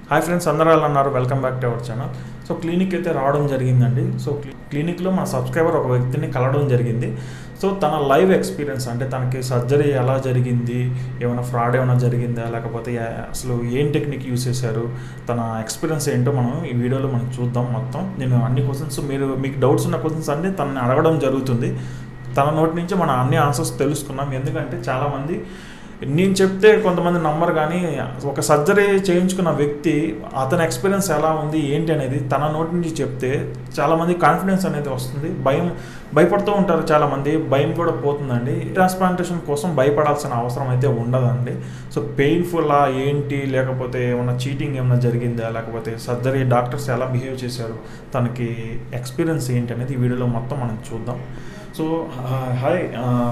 Hi friends అందరూ ఎలా ఉన్నారు welcome back to our channel so clinic అయితే రావడం జరిగిందండి సో క్లి- క్లినిక్లో మా సబ్స్క్రైబర్ ఒక వ్యక్తిని కలవడం జరిగింది సో తన లైవ్ ఎక్స్పీరియన్స్ అంటే తనకి సర్జరీ ఎలా జరిగింది ఏమైనా ఫ్రాడ్ ఏమైనా జరిగిందా లేకపోతే ఏ- అసలు ఏం టెక్నిక్ యూస్ చేశారు తన ఎక్స్పీరియన్స్ ఏంటో మనం ఈ వీడియోలో మనం చూద్దాం మొత్తం నేను అన్ని క్వశ్చన్స్ మీరు మీకు డౌట్స్ ఉన్న క్వశ్చన్స్ అన్ని తనని అడగడం జరుగుతుంది తన నోటి నుంచి మనం అన్ని ఆన్సర్స్ తెలుసుకున్నాం ఎందుకంటే చాలామంది నేను చెప్తే కొంతమంది నమ్మరు కానీ ఒక సర్జరీ చేయించుకున్న వ్యక్తి అతని ఎక్స్పీరియన్స్ ఎలా ఉంది ఏంటి అనేది తన నోటి నుంచి చెప్తే చాలామంది కాన్ఫిడెన్స్ అనేది వస్తుంది భయం భయపడుతూ ఉంటారు చాలామంది భయం కూడా పోతుందండి ట్రాన్స్ప్లాంటేషన్ కోసం భయపడాల్సిన అవసరం అయితే ఉండదండి సో పెయిన్ఫుల్లా ఏంటి లేకపోతే ఏమైనా చీటింగ్ ఏమైనా జరిగిందా లేకపోతే సర్జరీ డాక్టర్స్ ఎలా బిహేవ్ చేశారు తనకి ఎక్స్పీరియన్స్ ఏంటి అనేది ఈ వీడియోలో మొత్తం మనం చూద్దాం సో హాయ్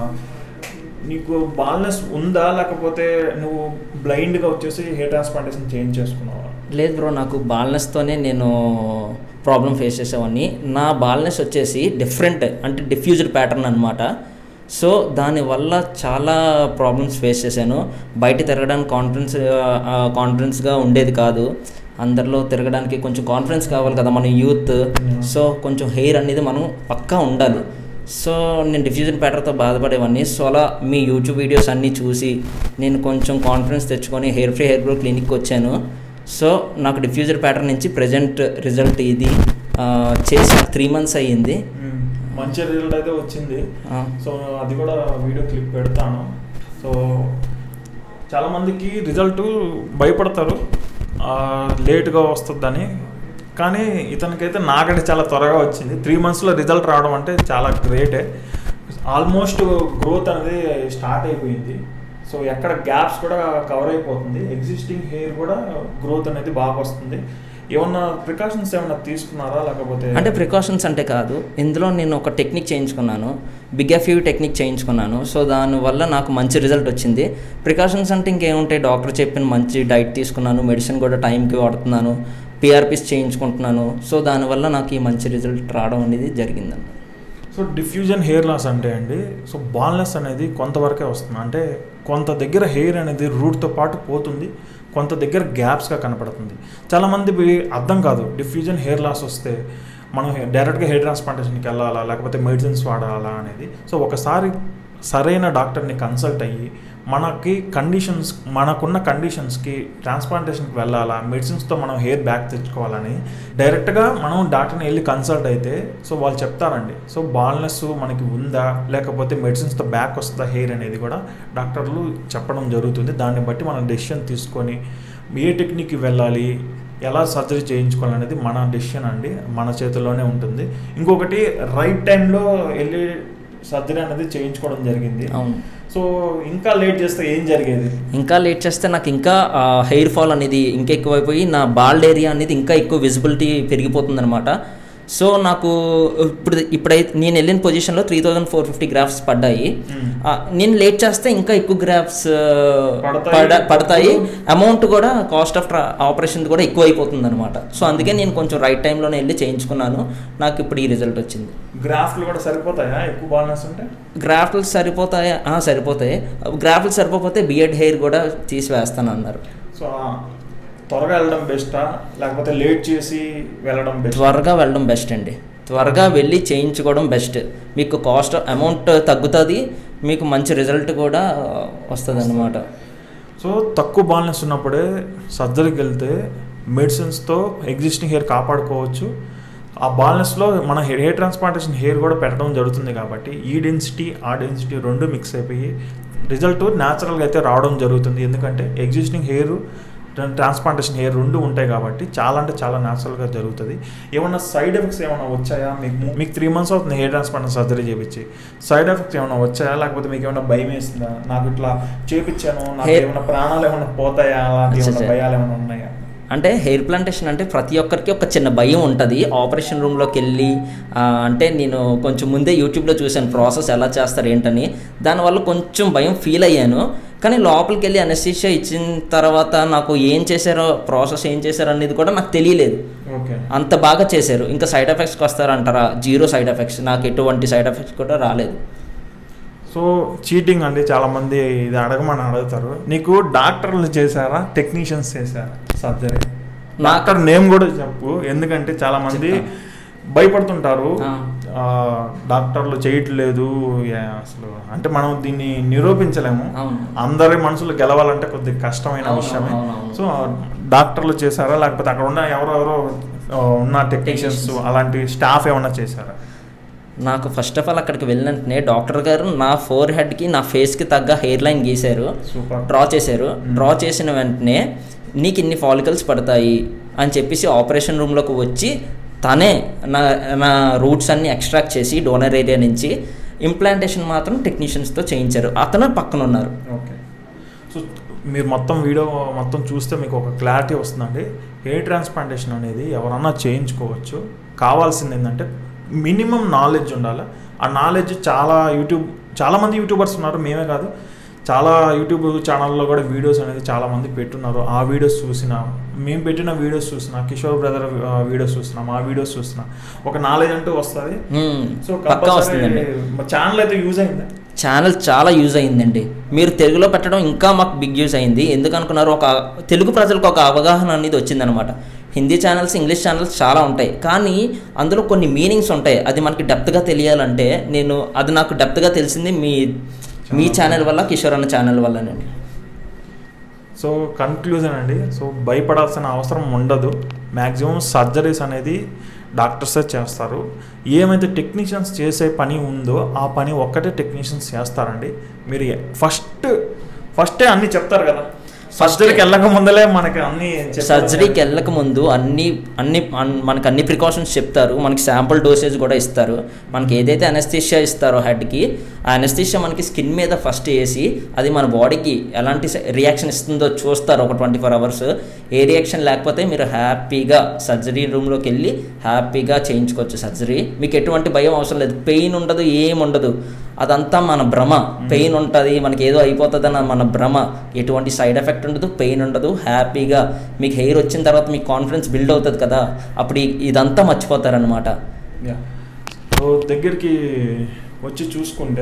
నీకు బాల్నెస్ ఉందా లేకపోతే నువ్వు బ్లైండ్గా వచ్చేసి హెయిర్ ట్రాన్స్ప్లాంటేషన్ చేంజ్ చేసుకున్నావా లేదు బ్రో నాకు బాల్నెస్తోనే నేను ప్రాబ్లం ఫేస్ చేసేవాడిని నా బాల్నెస్ వచ్చేసి డిఫరెంట్ అంటే డిఫ్యూజ్డ్ ప్యాటర్న్ అనమాట సో దానివల్ల చాలా ప్రాబ్లమ్స్ ఫేస్ చేశాను బయట తిరగడానికి కాన్ఫిడెన్స్ కాన్ఫిడెన్స్గా ఉండేది కాదు అందరిలో తిరగడానికి కొంచెం కాన్ఫిడెన్స్ కావాలి కదా మన యూత్ సో కొంచెం హెయిర్ అనేది మనం పక్కా ఉండాలి సో నేను డిఫ్యూజన్ ప్యాటర్తో బాధపడేవాడిని సో అలా మీ యూట్యూబ్ వీడియోస్ అన్నీ చూసి నేను కొంచెం కాన్ఫిడెన్స్ తెచ్చుకొని హెయిర్ ఫ్రీ హెయిర్ గ్రో క్లినిక్కి వచ్చాను సో నాకు డిఫ్యూజర్ ప్యాటర్న్ నుంచి ప్రజెంట్ రిజల్ట్ ఇది ఆ, చేసి త్రీ మంత్స్ అయ్యింది మంచి రిజల్ట్ అయితే వచ్చింది ఆ, సో అది కూడా వీడియో క్లిప్ పెడతాను సో చాలామందికి రిజల్ట్ భయపడతారు లేట్గా వస్తుందని కానీ ఇతనికైతే నాకంటే చాలా త్వరగా వచ్చింది త్రీ మంత్స్లో రిజల్ట్ రావడం అంటే చాలా గ్రేటే ఆల్మోస్ట్ గ్రోత్ అనేది స్టార్ట్ అయిపోయింది సో ఎక్కడ గ్యాప్స్ కూడా కవర్ అయిపోతుంది ఎగ్జిస్టింగ్ హెయిర్ కూడా గ్రోత్ అనేది బాగా వస్తుంది ఏమన్నా ప్రికాషన్స్ ఏమన్నా తీసుకున్నారా లేకపోతే అంటే ప్రికాషన్స్ అంటే కాదు ఇందులో నేను ఒక టెక్నిక్ చేయించుకున్నాను బిగ్ ఎఫ్యూ టెక్నిక్ చేయించుకున్నాను సో దానివల్ల నాకు మంచి రిజల్ట్ వచ్చింది ప్రికాషన్స్ అంటే ఇంకేముంటాయి డాక్టర్ చెప్పిన మంచి డైట్ తీసుకున్నాను మెడిసిన్ కూడా టైంకి వాడుతున్నాను పిఆర్పిస్ చేయించుకుంటున్నాను సో దానివల్ల నాకు ఈ మంచి రిజల్ట్ రావడం అనేది జరిగిందండి సో డిఫ్యూజన్ హెయిర్ లాస్ అంటే అండి సో బాల్నెస్ అనేది కొంతవరకే వస్తుంది అంటే కొంత దగ్గర హెయిర్ అనేది రూట్తో పాటు పోతుంది కొంత దగ్గర గ్యాప్స్గా కనపడుతుంది చాలామంది అర్థం కాదు డిఫ్యూజన్ హెయిర్ లాస్ వస్తే మనం డైరెక్ట్గా హెయిర్ ట్రాన్స్ప్లాంటేషన్కి వెళ్ళాలా లేకపోతే మెడిసిన్స్ వాడాలా అనేది సో ఒకసారి సరైన డాక్టర్ని కన్సల్ట్ అయ్యి మనకి కండిషన్స్ మనకున్న కండిషన్స్కి ట్రాన్స్ప్లాంటేషన్కి వెళ్ళాలా మెడిసిన్స్తో మనం హెయిర్ బ్యాక్ తెచ్చుకోవాలని డైరెక్ట్గా మనం డాక్టర్ని వెళ్ళి కన్సల్ట్ అయితే సో వాళ్ళు చెప్తారండి సో బాల్నెస్ మనకి ఉందా లేకపోతే మెడిసిన్స్తో బ్యాక్ వస్తుందా హెయిర్ అనేది కూడా డాక్టర్లు చెప్పడం జరుగుతుంది దాన్ని బట్టి మనం డెసిషన్ తీసుకొని ఏ టెక్నిక్కి వెళ్ళాలి ఎలా సర్జరీ చేయించుకోవాలనేది మన డెసిషన్ అండి మన చేతుల్లోనే ఉంటుంది ఇంకొకటి రైట్ టైంలో వెళ్ళి సర్జరీ అనేది చేయించుకోవడం జరిగింది అవును సో ఇంకా లేట్ చేస్తే ఏం జరిగేది ఇంకా లేట్ చేస్తే నాకు ఇంకా హెయిర్ ఫాల్ అనేది ఇంకా ఎక్కువైపోయి నా బాల్డ్ ఏరియా అనేది ఇంకా ఎక్కువ విజిబిలిటీ పెరిగిపోతుంది అనమాట సో నాకు ఇప్పుడు ఇప్పుడైతే నేను వెళ్ళిన పొజిషన్లో three thousand four fifty grafts పడ్డాయి Hmm. ఆ, నేను లేట్ చేస్తే ఇంకా ఎక్కువ గ్రాఫ్స్ పడతాయి. పడ పడతాయి అమౌంట్ కూడా కాస్ట్ ఆఫ్ ఆపరేషన్ కూడా ఎక్కువ అయిపోతుంది అనమాట సో అందుకే నేను కొంచెం రైట్ టైంలోనే వెళ్ళి చేయించుకున్నాను నాకు ఇప్పుడు ఈ రిజల్ట్ వచ్చింది గ్రాఫ్లు కూడా సరిపోతాయా ఎక్కువ బాల్నెస్ ఉంటే గ్రాఫ్లు సరిపోతాయా ఆ, సరిపోతాయి గ్రాఫ్లు సరిపోతే బియర్డ్ హెయిర్ కూడా తీసి వేస్తాను అన్నారు సో ఆ, త్వరగా వెళ్ళడం బెస్టా లేకపోతే లేట్ చేసి వెళ్ళడం బెస్ట్ త్వరగా వెళ్ళడం బెస్ట్ అండి త్వరగా వెళ్ళి చేయించుకోవడం బెస్ట్ మీకు కాస్ట్ అమౌంట్ తగ్గుతుంది మీకు మంచి రిజల్ట్ కూడా వస్తుంది అనమాట సో తక్కువ బాల్నెస్ ఉన్నప్పుడే సర్జరీకి వెళ్తే మెడిసిన్స్తో ఎగ్జిస్టింగ్ హెయిర్ కాపాడుకోవచ్చు ఆ బాల్నెస్లో మన హెయిర్ ట్రాన్స్ప్లాంటేషన్ హెయిర్ కూడా పెట్టడం జరుగుతుంది కాబట్టి ఈ డెన్సిటీ ఆ డెన్సిటీ రెండు మిక్స్ అయిపోయి రిజల్ట్ న్యాచురల్గా అయితే రావడం జరుగుతుంది ఎందుకంటే ఎగ్జిస్టింగ్ హెయిర్ ట్రాన్స్ప్లాంటేషన్ హెయిర్ రెండు ఉంటాయి కాబట్టి చాలా అంటే చాలా న్యాచురల్గా జరుగుతుంది ఏమన్నా సైడ్ ఎఫెక్ట్స్ ఏమైనా వచ్చాయా మీకు మీకు త్రీ మంత్స్ అవుతుంది హెయిర్ ట్రాన్స్ప్లాంట్ సర్జరీ చేయించి సైడ్ ఎఫెక్ట్స్ ఏమైనా వచ్చాయా లేకపోతే మీకు ఏమైనా భయం వేస్తుందా నాకు ఇట్లా చేపించాను నాకు Hair- ఏమైనా ప్రాణాలు ఏమైనా పోతాయా అలాంటి ఏమైనా అచ్చచ్చ. భయాలు ఏమైనా ఉన్నాయా అంటే హెయిర్ ప్లాంటేషన్ అంటే ప్రతి ఒక్కరికి ఒక చిన్న భయం ఉంటుంది ఆపరేషన్ రూమ్లోకి వెళ్ళి ఆ, అంటే నేను కొంచెం ముందే యూట్యూబ్లో చూశాను ప్రాసెస్ ఎలా చేస్తారు ఏంటని దానివల్ల కొంచెం భయం ఫీల్ అయ్యాను కానీ లోపలికి వెళ్ళి అనెస్థీషియా ఇచ్చిన తర్వాత నాకు ఏం చేశారో ప్రాసెస్ ఏం చేశారో అనేది కూడా నాకు తెలియలేదు ఓకే అంత బాగా చేశారు ఇంకా సైడ్ ఎఫెక్ట్స్కి వస్తారంటారా జీరో సైడ్ ఎఫెక్ట్స్ నాకు ఎటువంటి సైడ్ ఎఫెక్ట్స్ కూడా రాలేదు సో చీటింగ్ అండి చాలా మంది ఇది అడగమని అడుగుతారు నీకు డాక్టర్లు చేశారా టెక్నీషియన్స్ చేశారా సర్జరీ డాక్టర్ నేమ్ కూడా చెప్పు ఎందుకంటే చాలా మంది చెప్తాను. భయపడుతుంటారు ఆ. ఆ, డాక్టర్లు చేయట్లేదు ఏ, అసలు అంటే మనం దీన్ని నిరూపించలేము అవును. అందరి మనుషులు గెలవాలంటే కొద్దిగా కష్టమైన అవును, విషయమే అవును, అవును. సో డాక్టర్లు చేశారా లేకపోతే అక్కడ ఉన్న ఎవరెవరో ఆ, ఉన్న టెక్నీషియన్స్ Technicians. అలాంటి స్టాఫ్ ఏమన్నా చేశారా నాకు ఫస్ట్ ఆఫ్ ఆల్ అక్కడికి వెళ్ళిన వెంటనే డాక్టర్ గారు నా ఫోర్ హెడ్కి నా ఫేస్కి తగ్గ హెయిర్ లైన్ గీశారు సూపర్ డ్రా చేశారు డ్రా చేసిన వెంటనే నీకు ఇన్ని ఫాలికల్స్ పడతాయి అని చెప్పేసి ఆపరేషన్ రూమ్లోకి వచ్చి తనే నా నా రూట్స్ అన్ని ఎక్స్ట్రాక్ట్ చేసి డోనర్ ఏరియా నుంచి ఇంప్లాంటేషన్ మాత్రం టెక్నీషియన్స్తో చేయించారు అతను పక్కన ఉన్నారు ఓకే సో మీరు మొత్తం వీడియో మొత్తం చూస్తే మీకు ఒక క్లారిటీ వస్తుందండి హెయిర్ ట్రాన్స్ప్లాంటేషన్ అనేది ఎవరన్నా చేయించుకోవచ్చు కావాల్సింది ఏంటంటే మినిమం నాలెడ్జ్ ఉండాలి ఆ నాలెడ్జ్ చాలా యూట్యూబ్ చాలామంది యూట్యూబర్స్ ఉన్నారు మేమే కాదు చాలా యూట్యూబ్ ఛానల్లో కూడా వీడియోస్ అనేది చాలామంది పెట్టున్నారు ఆ వీడియోస్ చూసిన మేము పెట్టిన వీడియోస్ చూసిన కిషోర్ బ్రదర్ వీడియోస్ చూస్తున్నాం ఆ వీడియోస్ చూసిన ఒక నాలెడ్జ్ అంటూ వస్తుంది మ్మ్. సో పక్కా వస్తుందండి ఛానల్ అయితే యూజ్ అయింది ఛానల్ చాలా యూజ్ అయిందండి మీరు తెలుగులో పెట్టడం ఇంకా మాకు బిగ్ యూజ్ అయింది ఎందుకు అనుకున్నారు ఒక తెలుగు ప్రజలకు ఒక అవగాహన అనేది వచ్చిందనమాట హిందీ ఛానల్స్ ఇంగ్లీష్ ఛానల్స్ చాలా ఉంటాయి కానీ అందులో కొన్ని మీనింగ్స్ ఉంటాయి అది మనకి డెప్త్గా తెలియాలంటే నేను అది నాకు డెప్త్గా తెలిసింది మీ మీ ఛానల్ వల్ల కిషోర్ అన్న ఛానల్ వల్లనండి సో కన్క్లూజన్ అండి సో భయపడాల్సిన అవసరం ఉండదు మ్యాక్సిమం సర్జరీస్ అనేది డాక్టర్సే చేస్తారు ఏమైతే టెక్నీషియన్స్ చేసే పని ఉందో ఆ పని ఒక్కటే టెక్నీషియన్స్ చేస్తారండి మీరు ఫస్ట్ ఫస్టే అన్నీ చెప్తారు కదా సర్జరీకి వెళ్ళక ముందలే మనకి అన్ని చెప్పారు. సర్జరీకి వెళ్ళక ముందు అన్ని అన్ని అన్- మనకి అన్ని ప్రికాషన్స్ చెప్తారు మనకి శాంపుల్ డోసేజ్ కూడా ఇస్తారు మనకి ఏదైతే అనస్థిషియా ఇస్తారో హెడ్కి ఆ అనస్థిషియా మనకి స్కిన్ మీద ఫస్ట్ వేసి అది మన బాడీకి ఎలాంటి రియాక్షన్ ఇస్తుందో చూస్తారు ఒక ట్వంటీ ఫోర్ అవర్స్ ఏ రియాక్షన్ లేకపోతే మీరు హ్యాపీగా సర్జరీ రూమ్లోకి వెళ్ళి హ్యాపీగా చేయించుకోవచ్చు సర్జరీ మీకు ఎటువంటి భయం అవసరం లేదు పెయిన్ ఉండదు ఏం ఉండదు అదంతా మన భ్రమ పెయిన్ ఉంటుంది మనకి ఏదో అయిపోతుంది అన్న మన భ్రమ ఎటువంటి సైడ్ ఎఫెక్ట్ ఉండదు పెయిన్ ఉండదు హ్యాపీగా మీకు హెయిర్ వచ్చిన తర్వాత మీకు కాన్ఫిడెన్స్ బిల్డ్ అవుతుంది కదా అప్పుడు ఈ- ఇదంతా మర్చిపోతారనమాట Yeah. సో దగ్గరికి వచ్చి చూసుకుంటే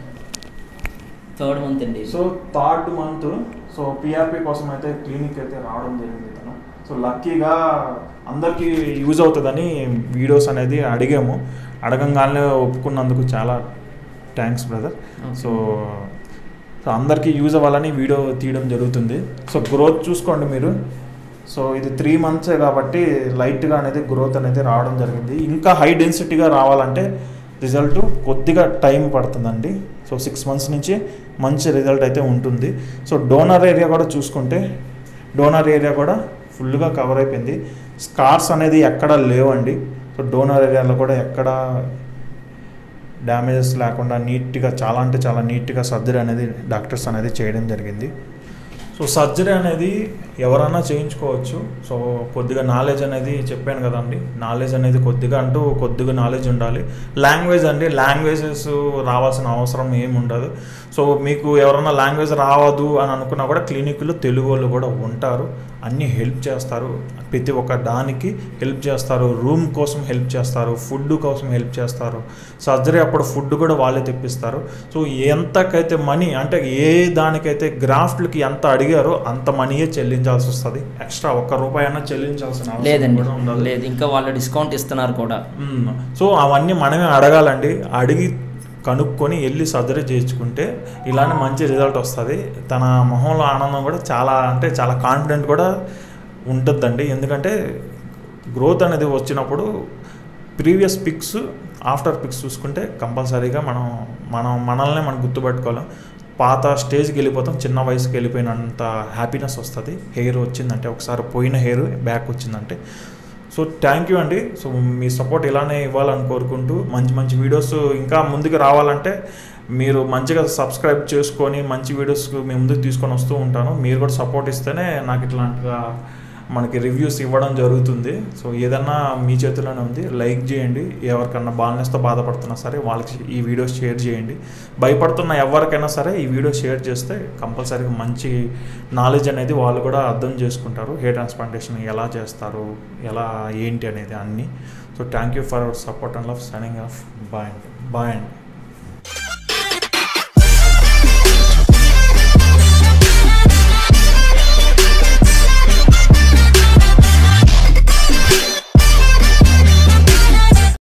థర్డ్ మంత్ అండి so third month so PRP కోసం అయితే క్లినిక్ అయితే రావడం జరిగింది తను సో లక్కీగా అందరికీ యూజ్ అవుతుందని వీడియోస్ అనేది అడిగాము అడగంగానే ఒప్పుకున్నందుకు చాలా thanks brother Okay. So so అందరికీ యూజ్ అవ్వాలని వీడియో తీయడం జరుగుతుంది సో గ్రోత్ చూసుకోండి మీరు సో ఇది త్రీ మంత్సే కాబట్టి లైట్గా అనేది గ్రోత్ అనేది రావడం జరిగింది ఇంకా హై డెన్సిటీగా రావాలంటే రిజల్ట్ కొద్దిగా టైం పడుతుందండి సో సిక్స్ మంత్స్ నుంచి మంచి రిజల్ట్ అయితే ఉంటుంది సో డోనర్ ఏరియా కూడా చూసుకుంటే డోనర్ ఏరియా కూడా ఫుల్గా కవర్ అయిపోయింది స్కార్స్ అనేది ఎక్కడ లేవండి సో డోనర్ ఏరియాలో కూడా ఎక్కడ డ్యామేజెస్ లేకుండా నీట్గా చాలా అంటే చాలా నీట్గా సర్జరీ అనేది డాక్టర్స్ అనేది చేయడం జరిగింది సో సర్జరీ అనేది ఎవరైనా చేయించుకోవచ్చు సో కొద్దిగా నాలెడ్జ్ అనేది చెప్పాను కదండి నాలెడ్జ్ అనేది కొద్దిగా అంటూ కొద్దిగా నాలెడ్జ్ ఉండాలి లాంగ్వేజ్ అండి లాంగ్వేజెస్ రావాల్సిన అవసరం ఏమి ఉండదు సో మీకు ఎవరైనా లాంగ్వేజ్ రావద్దు అని అనుకున్నా కూడా క్లినిక్లో తెలుగు వాళ్ళు కూడా ఉంటారు అన్నీ హెల్ప్ చేస్తారు ప్రతి ఒక్క దానికి హెల్ప్ చేస్తారు రూమ్ కోసం హెల్ప్ చేస్తారు ఫుడ్ కోసం హెల్ప్ చేస్తారు సర్జరీ అప్పుడు ఫుడ్ కూడా వాళ్ళే తెప్పిస్తారు సో ఎంతకైతే మనీ అంటే ఏ దానికైతే గ్రాఫ్ట్లకి ఎంత అడిగారో అంత మనీయే చెల్లించాల్సి వస్తుంది ఎక్స్ట్రా ఒక్క రూపాయి అయినా చెల్లించాల్సిన అవసరం లేదండి కూడా ఉండదు లేదు ఇంకా వాళ్ళు డిస్కౌంట్ ఇస్తున్నారు కూడా మ్మ్. సో అవన్నీ మనమే అడగాలండి అడిగి కనుక్కొని వెళ్ళి సర్జరీ చేయించుకుంటే ఇలానే మంచి రిజల్ట్ వస్తుంది తన మొహంలో ఆనందం కూడా చాలా అంటే చాలా కాన్ఫిడెంట్ కూడా ఉంటుందండి ఎందుకంటే గ్రోత్ అనేది వచ్చినప్పుడు ప్రీవియస్ పిక్స్ ఆఫ్టర్ పిక్స్ చూసుకుంటే కంపల్సరీగా మనం మనం మనల్నే మనం గుర్తుపెట్టుకోలేం పాత స్టేజ్కి వెళ్ళిపోతాం చిన్న వయసుకి వెళ్ళిపోయినంత హ్యాపీనెస్ వస్తుంది హెయిర్ వచ్చిందంటే ఒకసారి పోయిన హెయిర్ బ్యాక్ వచ్చిందంటే సో థ్యాంక్ యూ అండి సో మీ సపోర్ట్ ఇలానే ఇవ్వాలని కోరుకుంటూ మంచి మంచి వీడియోస్ ఇంకా ముందుకు రావాలంటే మీరు మంచిగా సబ్స్క్రైబ్ చేసుకొని మంచి వీడియోస్ మీ ముందుకు తీసుకొని వస్తూ ఉంటాను మీరు కూడా సపోర్ట్ ఇస్తేనే నాకు ఇట్లాంటిగా మనకి రివ్యూస్ ఇవ్వడం జరుగుతుంది సో ఏదన్నా మీ చేతిలోనే ఉంది లైక్ చేయండి ఎవరికన్నా బాల్నెస్తో బాధపడుతున్నా సరే వాళ్ళకి ఈ వీడియో షేర్ చేయండి భయపడుతున్న ఎవరికైనా సరే ఈ వీడియో షేర్ చేస్తే కంపల్సరీగా మంచి నాలెడ్జ్ అనేది వాళ్ళు కూడా అర్థం చేసుకుంటారు హెయిర్ ట్రాన్స్ప్లాంటేషన్ ఎలా చేస్తారు ఎలా ఏంటి అనేది అన్నీ so thank you for our support and love signing off bye అండి బాయ్ అండి